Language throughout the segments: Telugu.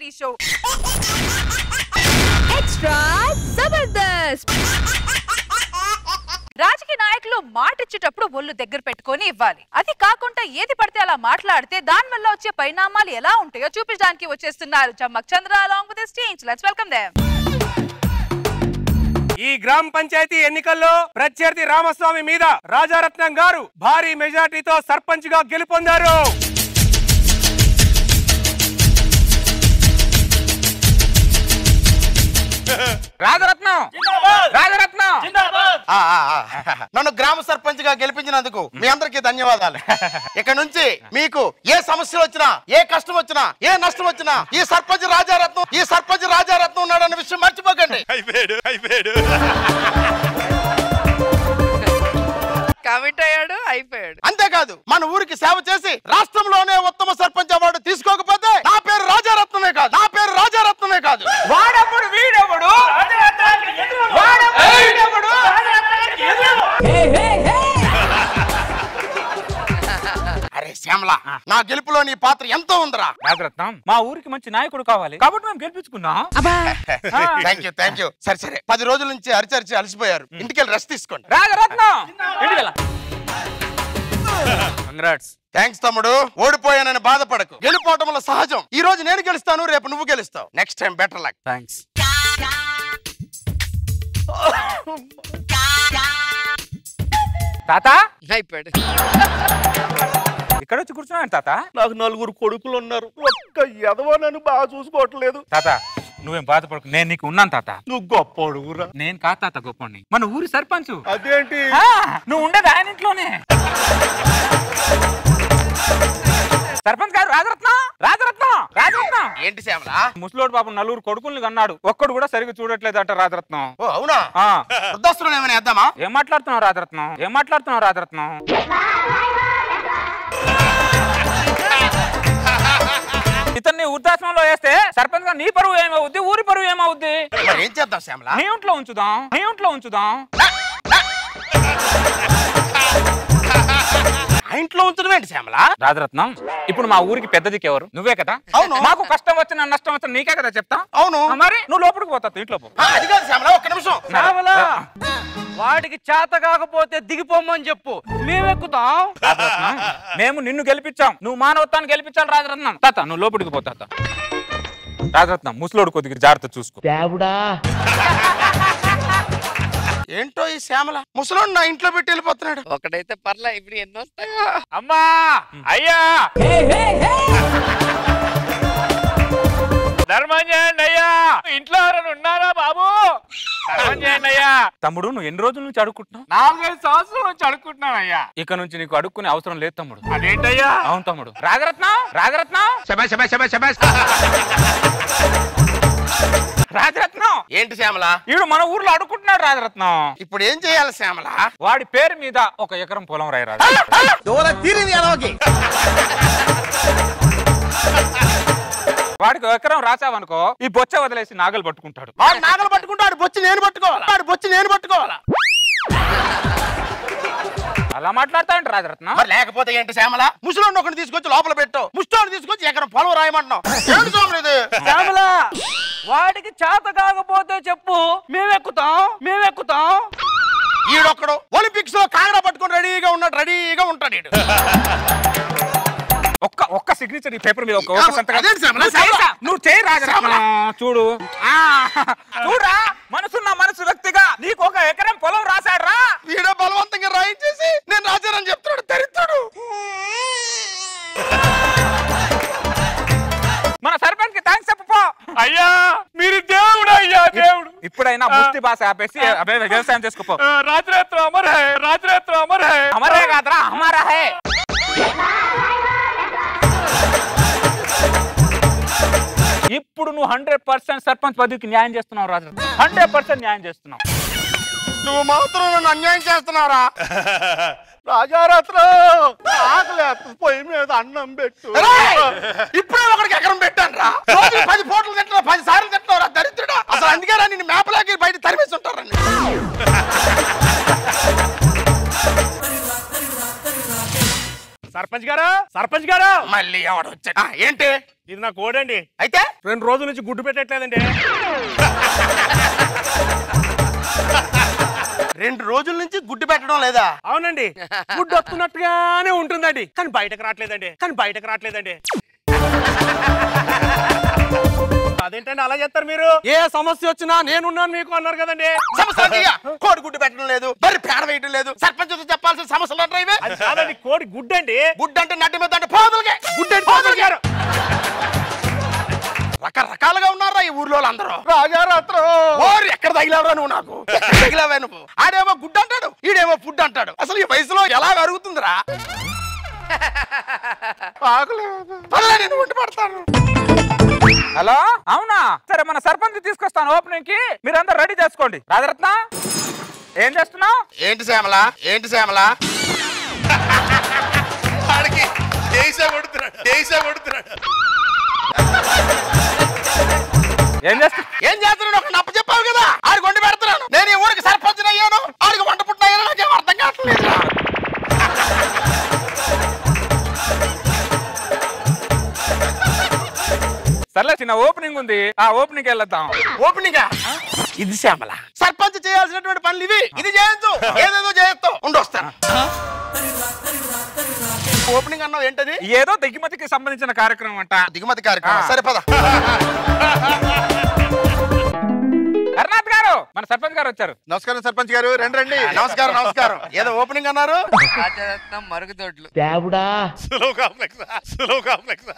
రియాలిటీ షో ఎక్స్ట్రా జబర్దస్త్ రాజకీయ నాయకులు మాట ఇచ్చేటప్పుడు ఒళ్ళు దగ్గర పెట్టుకొని ఇవ్వాలి అది కాకుండా ఏది పడితే అలా మాట్లాడితే దాని వల్ల వచ్చే పరిణామాలు ఎలా ఉంటాయో చూపించడానికి వచ్చేస్తున్నారు Chammak Chandra along with stage let's welcome them ఈ గ్రామ పంచాయతీ ఎన్నికల్లో ప్రత్యర్థి రామస్వామి మీద రాజారత్నం గారు భారీ మెజార్టీతో సర్పంచ్ గా గెలుపొందారు రాజరత్నం రాజరత్నం ఆ, ఆ, ఆ. నన్ను గ్రామ సర్పంచ్ గా గెలిపించినందుకు మీ అందరికీ ధన్యవాదాలు ఇక నుంచి మీకు ఏ సమస్యలు వచ్చినా ఏ కష్టం వచ్చినా ఏ నష్టం వచ్చినా ఈ సర్పంచ్ రాజారత్నం ఈ సర్పంచ్ రాజారత్నం ఉన్నాడన్న విషయం మర్చిపోకండి అయిపోయాడు అయిపోయాడు కమిట్ అయ్యాడు అయిపోయాడు అంతేకాదు మన ఊరికి సేవ చేసి రాష్ట్రంలోనే ఉత్తమ సర్పంచ్ అవార్డు తీసుకోకపోతే నా పేరు రాజారత్నమే కాదు నా పేరు రాజారత్నమే కాదు వాడప్పుడు వీడెవడు వాడప్పుడు వీడెవడు అరే శ్యామల నా గెలుపులో నీ పాత్ర ఎంతో ఉందిరా రాజరత్నం మా ఊరికి మంచి నాయకుడు కావాలి కాబట్టి మేము గెలిపించుకున్నాం థ్యాంక్ యూ థ్యాంక్ యూ సరే సరే పది రోజుల నుంచి అరిచరిచి అలసిపోయారు ఇంటికి వెళ్ళి రెస్ట్ తీసుకోండి రాజరత్నం ఇంటికెళ్ళ కంగ్రాట్స్ థ్యాంక్స్ తమ్ముడు ఓడిపోయానని బాధపడకు గెలిపోవటంలో సహజం ఈ రోజు నేను గెలుస్తాను రేపు నువ్వు గెలుస్తావు next time better luck thanks తాత అయిపోయాడు ఇక్కడ వచ్చి కూర్చున్నాను తాత నాకు నలుగురు కొడుకులు ఉన్నారు ఒక్క ఎదవ నన్ను బాగా చూసుకోవట్లేదు తాత నువ్వేం బాధపడకు నేను నీకు ఉన్నాను తాత నువ్వు గొప్ప అడుగురా నేను కా తాత గొప్పని మన ఊరి సర్పంచ్ అదేంటి నువ్వు ఉండేది ఆయన ఇంట్లోనే సర్పంచ్ గారు రాజరత్నం రాజరత్నం రాజరత్నం ఏంటి శ్యామల ముసలోడు పాపం నలుగురు కొడుకుల్ని కన్నాడు ఒక్కడు కూడా సరిగ్గా చూడట్లేదట రాజరత్నం ఓ అవునా ఆ వృద్ధాశ్రమం ఏమైనా వేద్దామా ఏం మాట్లాడుతున్నావు రాజరత్నం ఏం మాట్లాడుతున్నావు రాజరత్నం ఇతన్ని వృద్ధాశ్రమంలో వేస్తే సర్పంచ్ గా నీ పరువు ఏమవుద్ది ఊరి పరువు ఏమవుద్ది మరి ఏం చేద్దాం శ్యామల నీ ఇంట్లో ఉంచుదాం నీ ఇంట్లో ఉంచుదాం ఆ ఇంట్లో ఉంచడం ఏంటి శ్యామల రాజరత్నం ఇప్పుడు మా ఊరికి పెద్ద దిక్కు ఎవరు నువ్వే కదా అవును. మాకు కష్టం వచ్చిన నష్టం వచ్చిన నీకే కదా చెప్తా అవును ఆ, మరి నువ్వు లోపలికి పోతావు ఇంట్లో పో ఆ, అది కాదు శ్యామల ఒక్క నిమిషం వాడికి చేత కాకపోతే దిగిపోమని చెప్పు మేమెక్కుతాం రాజరత్నం మేము నిన్ను గెలిపించాం నువ్వు మానవత్వాన్ని గెలిపించాలి రాజరత్నం తాత నువ్వు లోపలికి పో తాత రాజరత్నం ముసలోడు కొద్దిగా జాగ్రత్త చూసుకో ఏంటో ఈ శ్యామల ముసలోడు నా ఇంట్లో పెట్టి వెళ్ళిపోతున్నాడు ఒకడైతే పర్లే ఇప్పుడు ఎన్ని వస్తాయో అమ్మా అయ్యా ధర్మం చేయండి అయ్యా ఇంట్లో ఎవరైనా ఉన్నారా బాబు ధర్మం చేయండి అయ్యా తమ్ముడు నువ్వు ఎన్ని రోజుల నుంచి అడుక్కుంటున్నావు నాలుగైదు సంవత్సరాల నుంచి అడుక్కుంటున్నావు అయ్యా ఇక నుంచి నీకు అడుక్కునే అవసరం లేదు తమ్ముడు అదేంటయ్యా అవును తమ్ముడు రాజరత్నం రాజరత్నం రాజరత్నం ఏంటి శ్యామల ఈడు మన ఊర్లో అడుక్కుంటున్నాడు రాజరత్నం ఇప్పుడు ఏం చేయాలి శ్యామల వాడి పేరు మీద ఒక ఎకరం పొలం రాయి రాజు వాడికి ఒక ఎకరం రాసావనుకో ఈ బొచ్చ వదిలేసి నాగలు పట్టుకుంటాడు వాడు నాగలు పట్టుకుంటాడు బొచ్చి నేను పట్టుకోవాలా వాడు బొచ్చి నేను పట్టుకోవాలా అలా మాట్లాడతాంట రాజరత్నం మరి లేకపోతే ఏంటి శ్యామల ముసలోడిని ఒకటి తీసుకొచ్చి లోపల పెట్టావు ముష్టోడిని తీసుకొచ్చి ఎకరం పొలం రాయమంటున్నావు ఏంటి స్వామి ఇది శ్యామల వాడికి చేత కాకపోతే చెప్పు మేమెక్కుతాం మేమెక్కుతాం ఈడొక్కడు ఒలింపిక్స్ లో కాంగ్రా పట్టుకొని రెడీగా ఉన్నాడు రెడీగా ఉంటాడు ఈడు ఒక్క ఒక్క సిగ్నేచర్ ఈ పేపర్ మీద ఒక్క ఒక్క సంతకం అదేంటి శ్యామల? నువ్వు చేయి రా, నువ్వు చేయి రాజరత్నం చూడు ఆ, చూడరా మనసున్న మనసు వ్యక్తిగా నీకు ఒక ఎకరం పొలం రాశాడు రా వీడో బలవంతంగా రాయించేసి నేను రాజానని చెప్తున్నాడు దరిద్రుడు మన సర్పంచ్ కి థ్యాంక్స్ చెప్పు అయ్యా మీరు దేవుడు అయ్యా దేవుడు ఇప్పుడైనా ముష్టి భాష ఆపేసి అదే వ్యవసాయం చేసుకోపో రాత్రిత్రం అమర్ హై రాత్రిత్రం అమర్ హై అమరే కాదురా హమారా హై ఇప్పుడు నువ్వు హండ్రెడ్ పర్సెంట్ సర్పంచ్ పదవికి న్యాయం చేస్తున్నావు రాజు హండ్రెడ్ పర్సెంట్ న్యాయం చేస్తున్నావు నువ్వు మాత్రం నన్ను అన్యాయం చేస్తున్నారా రాజారత్నం ఆకలి పొయ్యి మీద అన్నం పెట్టు ఇప్పుడే ఒకడికి ఎకరం పెట్టాను రా రోజుకి పది పూటలు తింటున్నా పది సార్లు తింటున్నావు రా దరిద్రుడా అసలు అందుకే రా నిన్ను మేపలాకి బయట తరిమేసి ఉంటారండి సర్పంచ్ గారు సర్పంచ్ గారు మళ్ళీ ఎవడు వచ్చాడు ఆ, ఏంటి ఇది నా కోడండి అయితే రెండు రోజుల నుంచి గుడ్డు పెట్టట్లేదండి రెండు రోజుల నుంచి గుడ్డు పెట్టడం లేదా అవునండి గుడ్డు వస్తున్నట్టుగానే ఉంటుందండి కానీ బయటకు రావట్లేదండి కానీ బయటకు రావట్లేదండి అదేంటండి అలా చేస్తారు మీరు ఏ సమస్య వచ్చినా నేనున్నాను మీకు అన్నారు కదండి సమస్య ఏంటయ్యా? కోడి గుడ్డు పెట్టడం లేదు మరి పేడ వేయడం లేదు సర్పంచ్ తో చెప్పాల్సిన సమస్యలు అంటారా ఇవే అది కాదండి కోడి గుడ్డు అండి గుడ్డు అంటే నడ్డి మీద అంటే పోదలకే గుడ్డు అంటే సర్పంచ్ గారు రకరకాలుగా ఉన్నారా ఈ ఊర్లో అందరూ రాజారాత్రం ఓరు ఎక్కడ తగిలావురా నువ్వు నాకు ఎక్కడ తగిలావే నువ్వు ఆడేమో గుడ్డు అంటాడు ఈడేమో ఫుడ్ అంటాడు అసలు ఈ వయసులో ఎలా అరుగుతుందిరా ఆకలేదు. పదరా నేను వండి పడతాను హలో అవునా సరే మన సర్పంచ్ తీసుకొస్తాను ఓపెనింగ్ కి మీరందరూ రెడీ చేసుకోండి రాజరత్న ఏం చేస్తున్నావు ఏంటి శ్యామల ఏంటి శ్యామల వాడికి దేశ కొడుతున్నాడు దేశ కొడుతున్నాడు ఏం చేస్తున్నా ఏం చేస్తున్నాడు ఒక నప్ప చెప్పావు కదా ఆడికి వండి పెడుతున్నాను నేను ఈ ఊరికి సర్పంచ్ అయ్యాను ఆడికి వంట పుట్టిన అయ్యాను నాకేం అర్థం కావట్లేదు సర్లే చిన్న ఓపెనింగ్ ఉంది ఆ ఓపెనింగ్ వెళ్ళొద్దాం ఓపెనింగ్ ఇది శ్యామల సర్పంచ్ చేయాల్సినటువంటి పనులు ఇవి ఇది చేయొచ్చు ఏదేదో చేయొచ్చు ఉండొస్తాను ఓపెనింగ్ అన్నావు ఏంటది ఏదో దిగుమతికి సంబంధించిన కార్యక్రమం అంట దిగుమతి కార్యక్రమం ఆ. సరే పద హరినాథ్ గారు మన సర్పంచ్ గారు వచ్చారు నమస్కారం సర్పంచ్ గారు రండి రండి నమస్కారం నమస్కారం ఏదో ఓపెనింగ్ అన్నారు రాజరత్నం మరుగుదొడ్లు సులువు కాంప్లెక్స్ సులువు కాంప్లెక్స్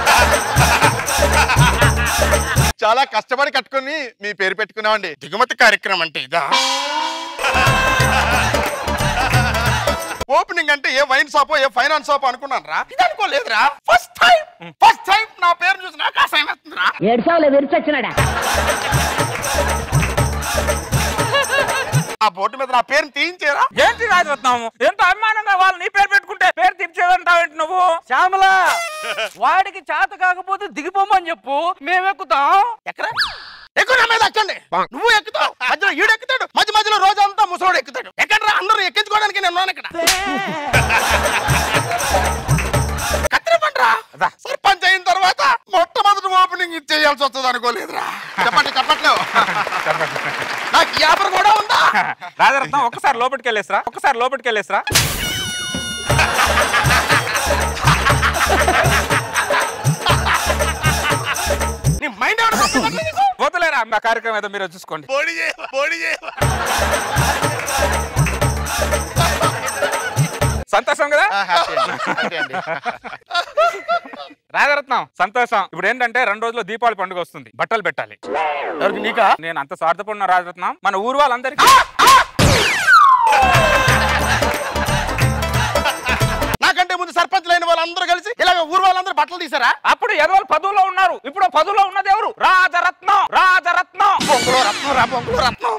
చాలా కష్టపడి కట్టుకుని మీ పేరు పెట్టుకున్నామండి దిగుమతి కార్యక్రమం అంటే ఇదా ఓపెనింగ్ అంటే a wine shop a finance shop అనుకున్నాను రా ఇది అనుకోలేదురా ఫస్ట్ టైం ఫస్ట్ టైం నా పేరు చూసి నాకు అసహ్యం వేస్తుందిరా ఏడ్సావులే విరిచొచ్చినాడా ఆ బోర్డు మీద నా పేరుని తీయించేరా ఏంటి రాజరత్నం ఎంతో అభిమానంగా వాళ్ళు నీ పేరు పెట్టుకుంటే పేరు తిప్చేదంటావేంటి నువ్వు శ్యామల వాడికి చేత కాకపోతే దిగిపోమని చెప్పు మేము ఎక్కుతాం ఎక్కడ ఎక్కువ నా మీద ఎక్కండి నువ్వు ఎక్కుతావు మధ్యలో ఈడు ఎక్కుతాడు మధ్య మధ్యలో రోజంతా ముసలోడు ఎక్కుతాడు ఎక్కడరా అందరూ ఎక్కించుకోవడానికి నేను ఉన్నాను ఇక్కడ కత్తిరపండ్రా సర్పంచ్ అయిన తర్వాత మొట్టమొదటి ఓపెనింగ్ ఇది చేయాల్సి వస్తుంది అనుకోలేదురా చెప్పండి చెప్పట్లు నాకు యాభై కూడా ఉందా రాజరత్నం ఒక్కసారి లోపలికి వెళ్ళేసరా ఒక్కసారి లోపలికి వెళ్ళేసరా నీ మైండ్ ఎవరు వదిలేరా మా కార్యక్రమం ఏదో మీరు చూసుకోండి బోడి చేయ బోడి చేయ సంతోషం కదా రాజరత్నం సంతోషం ఇప్పుడు ఏంటంటే రెండు రోజుల్లో దీపావళి పండుగ వస్తుంది బట్టలు పెట్టాలి ఎవరికి నీకా నేను అంత స్వార్థపడిన రాజరత్నం మన ఊరు వాళ్ళందరికీ నాకంటే ముందు సర్పంచ్ లేని వాళ్ళందరూ కలిసి ఇలాగ ఊరు వాళ్ళందరూ బట్టలు తీసారా అప్పుడు ఎదవలు పదవులో ఉన్నారు ఇప్పుడు పదవులో ఉన్నది ఎవరు రాజరత్నం రాజరత్నం బొంగులో రత్నం రా బొంగులో రత్నం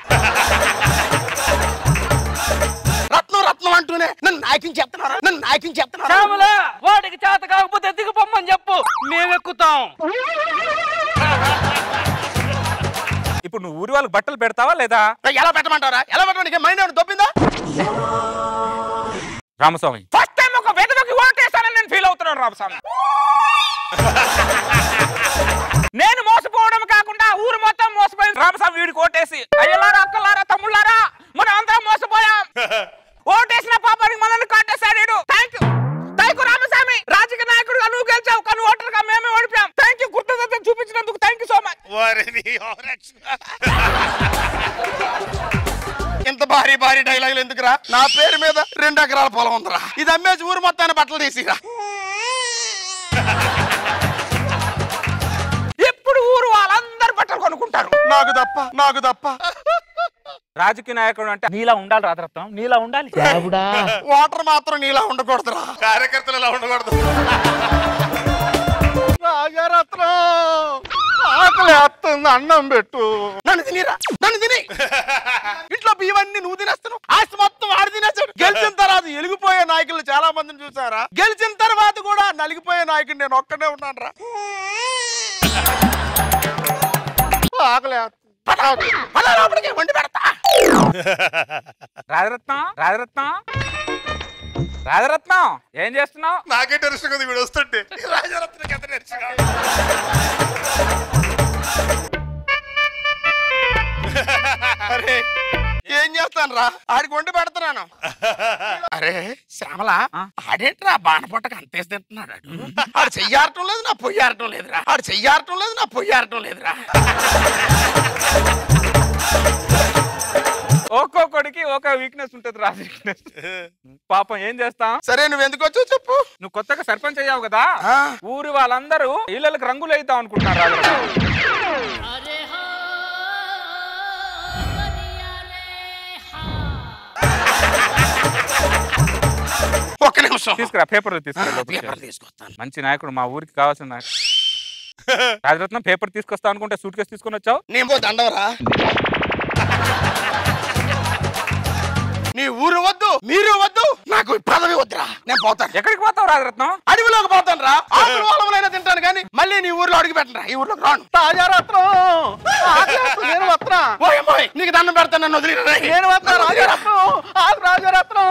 రత్నం రత్నం అంటూనే నన్ను నాయకుని చెప్తున్నారా నన్ను నాయకుని చెప్తున్నారా శ్యామల వాడికి చేత కాకపోతే దిగిపోమని చెప్పు మేము ఎక్కుతాం ఇప్పుడు నువ్వు ఊరి వాళ్ళకి బట్టలు పెడతావా లేదా ఎలా పెట్టమంటారా ఎలా పెట్టమంటే మైండ్ ఏమైనా దొబ్బిందా రామస్వామి ఫస్ట్ టైం ఒక వెదవకి ఓటేస్తానని నేను ఫీల్ అవుతున్నాను రామస్వామి నేను మోసపోవడం కాకుండా ఊరు మొత్తం మోసపోయింది రామస్వామి వీడికి ఓటేసి అయ్యలారా అక్కలారా తమ్ముళ్ళారా మనం అందరం మోసపోయాం ఓటేసిన పాపానికి మనల్ని కాటేశాడు వీడు thank you thank you Ramaswamy రాజకీయ నాయకుడుగా నువ్వు గెలిచావు కానీ ఓటర్గా మేమే ఓడిపోయాం థ్యాంక్ యూ కృతజ్ఞత చూపించినందుకు థ్యాంక్ యూ సో మచ్ వారిని ఓవరాక్షన్. ఇంత భారీ భారీ డైలాగులు ఎందుకురా నా పేరు మీద రెండు ఎకరాల పొలం ఉందిరా ఇది అమ్మేసి ఊరు మొత్తాన్ని బట్టలు తీసిరా ఎప్పుడు ఊరు వాళ్ళందరూ బట్టలు కొనుక్కుంటారు నాకు తప్ప నాకు తప్ప రాజకీయ నాయకుడు అంటే నీలా ఉండాలి రాజరత్నం నీలా ఉండాలి వాటర్ మాత్రం నీలా ఉండకూడదురా కార్యకర్తలు ఇలా ఉండకూడదు రాజరత్నం ఆకలి వేస్తుంది అన్నం పెట్టు నన్ను తినిరా నన్ను తిని ఇంట్లో బియ్యవన్నీ నువ్వు తినేస్తాను ఆస్తి మొత్తం వాడు తినేస్తాడు గెలిచిన తర్వాత ఎలిగిపోయే నాయకులు చాలా మందిని చూసారా గెలిచిన తర్వాత కూడా నలిగిపోయే నాయకుడు నేను ఒక్కడే ఉన్నాను రా ఆకలి వేస్తుంది. పద, పద లోపలికి వండి పెడతా రాజరత్నం రాజరత్నం రాజరత్నం ఏం చేస్తున్నావు నాకే టెన్షన్ కదా వీడు వస్తుంటే రాజారత్నకి ఎంత టెన్షన్ అరే ఏం చేస్తాను రా ఆడికి వండి పెడుతున్నాను అరే శ్యామల ఆడేంట్రా బాణపొట్టకు అంతేసి తింటున్నాడు ఆడు. ఆడు చెయ్యారటం లేదు నా పొయ్యారటం లేదురా ఆడు చెయ్యారటం లేదు నా పొయ్యారటం లేదురా ఒక్కొక్కడికి ఒక వీక్నెస్ ఉంటుంది రాజు వీక్నెస్ పాపం ఏం చేస్తాం సరే నువ్వు ఎందుకు వచ్చావు చెప్పు నువ్వు కొత్తగా సర్పంచ్ అయ్యావు కదా ఆ. ఊరి వాళ్ళందరూ ఇళ్ళకి రంగులు వేద్దాం అనుకుంటున్నారు రాజరత్నం. अरे हो दुनिया रे हाँ ఒక్క నిమిషం తీసుకురా పేపర్ తీసుకురా ఆ, లోపలికి. పేపర్ తీసుకొస్తాను మంచి నాయకుడు మా ఊరికి కావాల్సిన నాయకుడు రాజరత్నం పేపర్ తీసుకొస్తా అనుకుంటే సూట్ కేసు తీసుకొని వచ్చావు నేను పో దండవరా నీ ఊరు వద్దు మీరు వద్దు నాకు ఈ పదవి వద్దురా నేను పోతాను ఎక్కడికి పోతావు రాజరత్నం అడవిలోకి పోతాను రా ఆకులు వాళ్ళమైనా తింటాను కానీ మళ్ళీ నీ ఊర్లో అడుగు పెట్టరా ఈ ఊర్లోకి రాను తాజారత్నం నేను వస్తున్నా నీకు దండం పెడతాను నన్ను వదిలి నేను వస్తున్నా రాజారత్నం ఆగు రాజారత్నం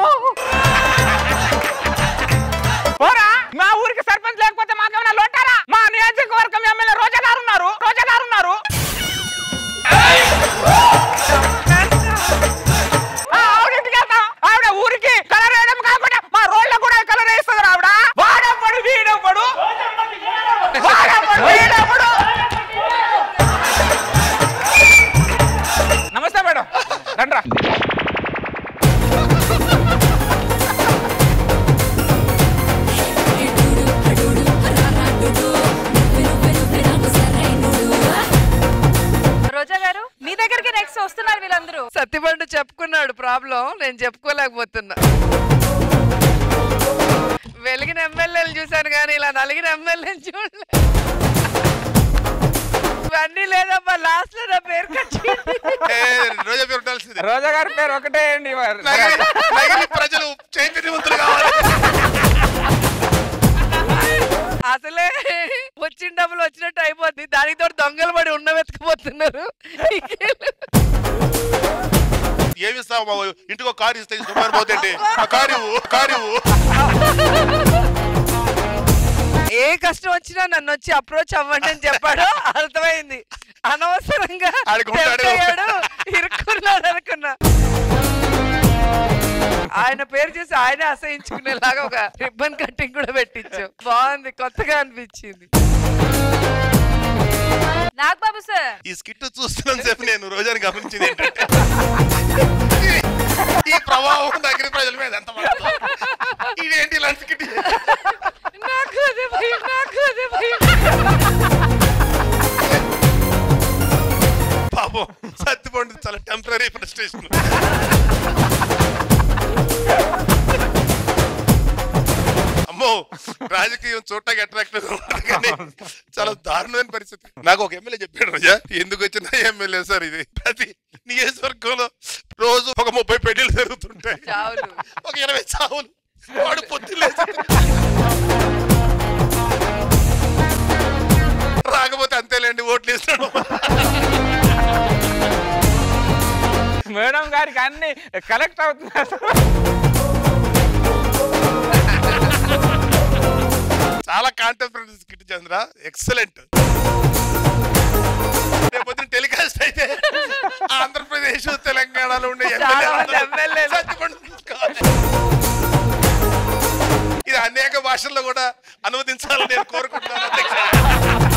పోరా మా ఊరికి సర్పంచ్ లేకపోతే మాకేమైనా లోటారా మా నియోజకవర్గం ఎమ్మెల్యే రోజా గారు ఉన్నారు రోజా గారు ఉన్నారు ఆ, ఆవిడ ఇంటికి వెళ్తాం ఆవిడ ఊరికి కలర్ వేయడం కాకుండా మా రోడ్ల కూడా కలర్ వేస్తుంది ఆవిడ వాడప్పుడు వీడప్పుడు వాడప్పుడు వీడప్పుడు నమస్తే మేడం రండ్రా రోజా గారు మీ దగ్గరికి నెక్స్ట్ వస్తున్నారు వీళ్ళందరూ సత్యపండు చెప్పుకున్నాడు ప్రాబ్లం నేను చెప్పుకోలేకపోతున్నా వెలిగిన ఎమ్మెల్యేలు చూశాను కానీ ఇలా నలిగిన ఎమ్మెల్యేలు చూడలే ఇవన్నీ లేదమ్మా లాస్ట్ లో నా పేరు కచ్చి రోజా పేరు ఉండాల్సిందే రోజా గారి పేరు ఒకటే అండి నగరి నగరి ప్రజలు చైతన్యవంతులు కావాలి అసలే వచ్చిన డబ్బులు వచ్చినట్టు అయిపోద్ది దానికి తోడు దొంగలు పడి ఉన్న వెతకపోతున్నారు ఏమి ఇస్తావు మా ఇంటికి ఒక కారు ఇస్తే సుమారు పోతుంటే ఆ కారు ఇవ్వు, కారు ఇవ్వు. ఏ కష్టం వచ్చినా నన్ను వచ్చి అప్రోచ్ అవ్వండి అని చెప్పాడు అర్థమైంది అనవసరంగా ఆడుకుంటాడు. tempt అయ్యాడు, ఇరుక్కున్నాడు అనుకున్నా ఆయన పేరు చేసి ఆయనే అసహించుకునేలాగా ఒక రిబ్బన్ కటింగ్ కూడా పెట్టించాం బాగుంది కొత్తగా అనిపించింది నాగబాబు సార్ ఈ స్కిట్ చూస్తున్నాను సేపు నేను రోజాని గమనించింది ఏంటంటే ఈ- ఈ ప్రభావం నగరి ప్రజల మీద ఎంత పడుతుందో. ఇదేంటి ఇలాంటి స్కిట్ నాకు అదే భయం, నాకు అదే భయం. పాపం సత్తిపండు చాలా టెంపరీ ఫ్రస్ట్రేషన్ అమ్మో రాజకీయం చూడటానికి అట్రాక్టివ్ ఉంటుంది కానీ చాలా దారుణమైన పరిస్థితి నాకు ఒక ఎమ్మెల్యే చెప్పాడు రోజా ఎందుకు వచ్చిన ఎమ్మెల్యే సార్ ఇది ప్రతి నియోజకవర్గంలో రోజు ఒక ముప్పై పెళ్లిలు జరుగుతుంటాయి చావులు. ఒక ఇరవై చావులు వాడు పొద్దు లేచి రాకపోతే అంతేలేండి ఓట్లు ఇస్తాడు మేడం గారికి అన్ని కలెక్ట్ అవుతున్నారు చాలా కాంటెంపరీ స్కిట్ చంద్ర ఎక్సలెంట్ రేపొద్దున టెలికాస్ట్ అయితే ఆంధ్రప్రదేశ్ తెలంగాణలో ఉండే చాలా మంది ఎమ్మెల్యేలు ఎమ్మెల్యేలు. సత్యపండు తీసుకోవాలి. ఇది అనేక భాషల్లో కూడా అనువదించాలని నేను కోరుకుంటున్నాను అధ్యక్ష